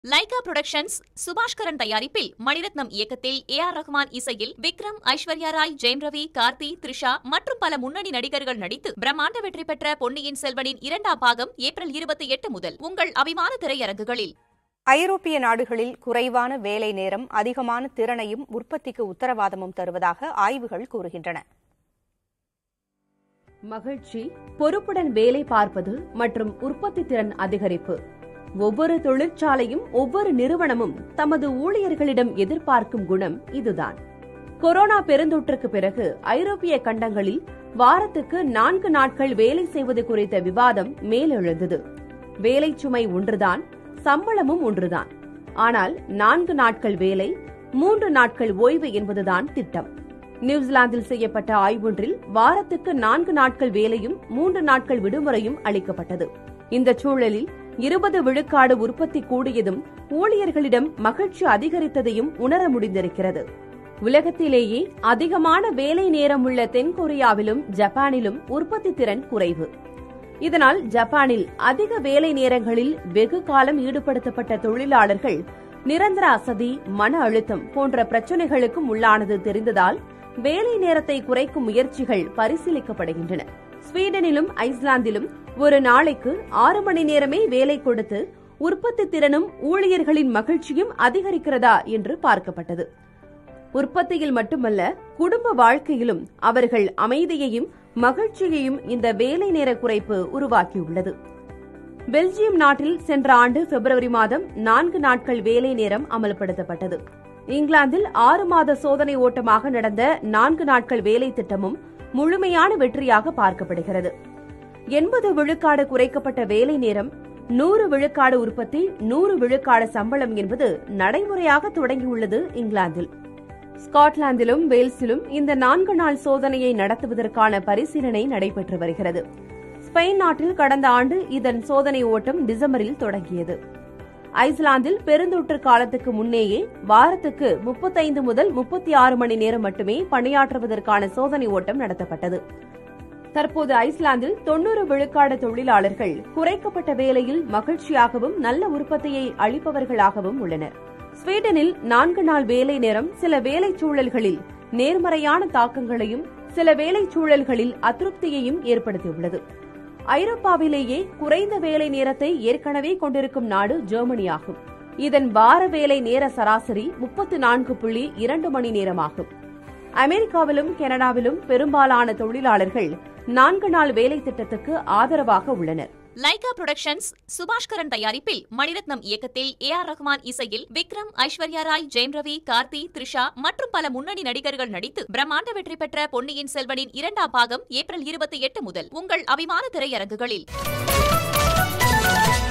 Lyca productions Subaskaran தயாரிப்பில் மணிரத்னம் இயக்கத்தில் A R Rahman இசையில் விக்ரம் ஐஸ்வர்யா ராய் ஜெயம் ரவி கார்த்தி த்ரிஷா மற்றும் பல முன்னணி நடிகர்கள் நடித்து பிரம்மாண்ட வெற்றி பெற்ற பொன்னியின் செல்வனின் இரண்டாம் பாகம் ஏப்ரல் இருபத்தி எட்டு முதல் உங்கள் அபிமான திரையரங்குகளில் ஐரோப்பிய நாடுகளில் குறைவான வேலை நேரம் அதிகமான திறனையும் உற்பத்திக்கு உத்தரவாதமும் தருவதாக ஆய்வுகள் கூறுகின்றன மகிழ்ச்சி பொறுப்புடன் வேலை பார்ப்பது மற்றும் உற்பத்தி திறன் அதிகரிப்பு ஒவ்வொரு தொழிற்சாலையும் ஒவ்வொரு நிறுவனமும் தமது ஊழியர்களிடம் எதிர்பார்க்கும் குணம் இதுதான் கொரோனா பெருந்தொற்றுக்கு பிறகு ஐரோப்பிய கண்டங்களில் வாரத்துக்கு நான்கு நாட்கள் வேலை செய்வது குறித்த விவாதம் மேலெழுந்தது வேலை சுமை ஒன்றுதான் சம்பளமும் ஒன்றுதான் ஆனால் நான்கு நாட்கள் வேலை மூன்று நாட்கள் ஓய்வு என்பதுதான் திட்டம் நியூசிலாந்தில் செய்யப்பட்ட ஆய்வொன்றில் வாரத்துக்கு நான்கு நாட்கள் வேலையும் மூன்று நாட்கள் விடுமுறையும் அளிக்கப்பட்டது இந்த சூழலில் இருபது விழுக்காடு உற்பத்தி கூடியதும் ஊழியர்களிடம் மகிழ்ச்சி அதிகரித்ததையும் உணர முடிந்திருக்கிறது உலகத்திலேயே அதிகமான வேலை நேரம் உள்ள தென்கொரியாவிலும் ஜப்பானிலும் உற்பத்தி திறன் குறைவு இதனால் ஜப்பானில் அதிக வேலை நேரங்களில் வெகு காலம் ஈடுபடுத்தப்பட்ட தொழிலாளர்கள் நிரந்தர அசதி மன அழுத்தம் போன்ற பிரச்சனைகளுக்கும் உள்ளானது தெரிந்ததால் வேலை நேரத்தை குறைக்கும் முயற்சிகள் பரிசீலிக்கப்படுகின்றன ஸ்வீடனிலும் ஐஸ்லாந்திலும் ஒரு நாளைக்கு ஆறு மணி நேரமே வேலை கொடுத்து உற்பத்தி திறனும் ஊழியர்களின் மகிழ்ச்சியும் அதிகரிக்கிறதா என்று பார்க்கப்பட்டது உற்பத்தியில் மட்டுமல்ல குடும்ப வாழ்க்கையிலும் அவர்கள் அமைதியையும் மகிழ்ச்சியையும் இந்த வேலை நேர குறைப்பு உருவாக்கியுள்ளது பெல்ஜியம் நாட்டில் சென்ற ஆண்டு பிப்ரவரி மாதம் நான்கு நாட்கள் வேலை நேரம் அமல்படுத்தப்பட்டது இங்கிலாந்தில் ஆறு மாத சோதனை ஓட்டமாக நடந்த நான்கு நாட்கள் வேலை திட்டமும் முழுமையான வெற்றியாக பார்க்கப்படுகிறது எண்பது விழுக்காடு குறைக்கப்பட்ட வேலை நேரம் நூறு விழுக்காடு உற்பத்தி நூறு விழுக்காடு சம்பளம் என்பது நடைமுறையாக தொடங்கியுள்ளது இங்கிலாந்தில் ஸ்காட்லாந்திலும் வேல்ஸிலும் இந்த நான்கு நாள் சோதனையை நடத்துவதற்கான பரிசீலனை நடைபெற்று வருகிறது ஸ்பெயின் நாட்டில் கடந்த ஆண்டு இதன் சோதனை ஓட்டம் டிசம்பரில் தொடங்கியது ஐஸ்லாந்தில் பெருந்தொற்று காலத்துக்கு முன்னேயே வாரத்துக்கு முப்பத்தைந்து முதல் முப்பத்தி ஆறு மணி நேரம் மட்டுமே பணியாற்றுவதற்கான சோதனை ஓட்டம் நடத்தப்பட்டது தற்போது ஐஸ்லாந்தில் தொன்னூறு விழுக்காடு தொழிலாளர்கள் குறைக்கப்பட்ட வேலையில் மகிழ்ச்சியாகவும் நல்ல உற்பத்தியை அளிப்பவர்களாகவும் உள்ளனர் ஸ்வீடனில் நான்கு நாள் வேலை நேரம் சில வேலை சூழல்களில் நேர்மறையான தாக்கங்களையும் சில வேலை சூழல்களில் அதிருப்தியையும் ஏற்படுத்தியுள்ளது ஐரோப்பாவிலேயே குறைந்த வேலை நேரத்தை ஏற்கனவே கொண்டிருக்கும் நாடு ஜெர்மனி ஆகும் இதன் வார வேலை நேர சராசரி முப்பத்து நான்கு புள்ளி இரண்டு மணி நேரமாகும் அமெரிக்காவிலும் கனடாவிலும் பெரும்பாலான தொழிலாளர்கள் நான்கு நாள் வேலை திட்டத்துக்கு ஆதரவாக உள்ளனர் லைகா புரொடக்ஷன்ஸ் சுபாஷ்கரன் தயாரிப்பில் மணிரத்னம் இயக்கத்தில் ஏ ஆர் ரஹ்மான் இசையில் விக்ரம் ஐஸ்வர்யா ராய் ஜெயம் ரவி கார்த்தி த்ரிஷா மற்றும் பல முன்னணி நடிகர்கள் நடித்து பிரம்மாண்ட வெற்றி பெற்ற பொன்னியின் செல்வனின் இரண்டாம் பாகம் ஏப்ரல் இருபத்தி எட்டு முதல் உங்கள் அபிமான திரையரங்குகளில்